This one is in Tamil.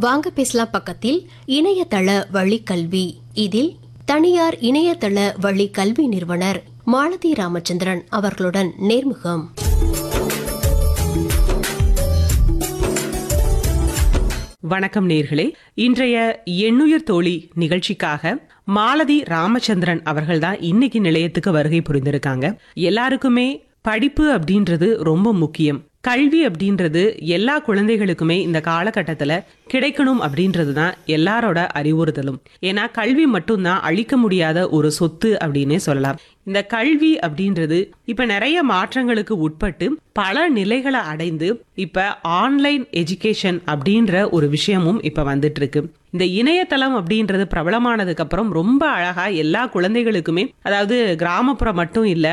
வாங்க பேசலாம் பக்கத்தில் இணையதள வழி கல்வி இதில் தனியார் இணையதள வழி கல்வி நிறுவனர் மாலதி ராமச்சந்திரன் அவர்களுடன் நேர்முகம் வணக்கம் நேர்களே இன்றைய எண்ணுயிர் தோழி நிகழ்ச்சிக்காக மாலதி ராமச்சந்திரன் அவர்கள் தான் இன்னைக்கு நிலையத்துக்கு வருகை புரிந்திருக்காங்க எல்லாருக்குமே படிப்பு அப்படின்றது ரொம்ப முக்கியம் கல்வி அப்படின்றது எல்லா குழந்தைகளுக்குமே இந்த காலகட்டத்துல கிடைக்கணும் அப்படின்றது தான் எல்லாரோட அறிவுறுத்தலும் ஏன்னா கல்வி மட்டும்தான் அழிக்க முடியாத ஒரு சொத்து அப்படின்னே சொல்லலாம் இந்த கல்வி அப்படின்றது இப்ப நிறைய மாற்றங்களுக்கு உட்பட்டு பல நிலைகளை அடைந்து இப்ப ஆன்லைன் எஜுகேஷன் அப்படின்ற ஒரு விஷயமும் இப்ப வந்துட்டு இருக்கு இந்த இணையதளம் அப்படின்றது பிரபலமானதுக்கு அப்புறம் ரொம்ப அழகா எல்லா குழந்தைகளுக்குமே அதாவது கிராமப்புறம் மட்டும் இல்ல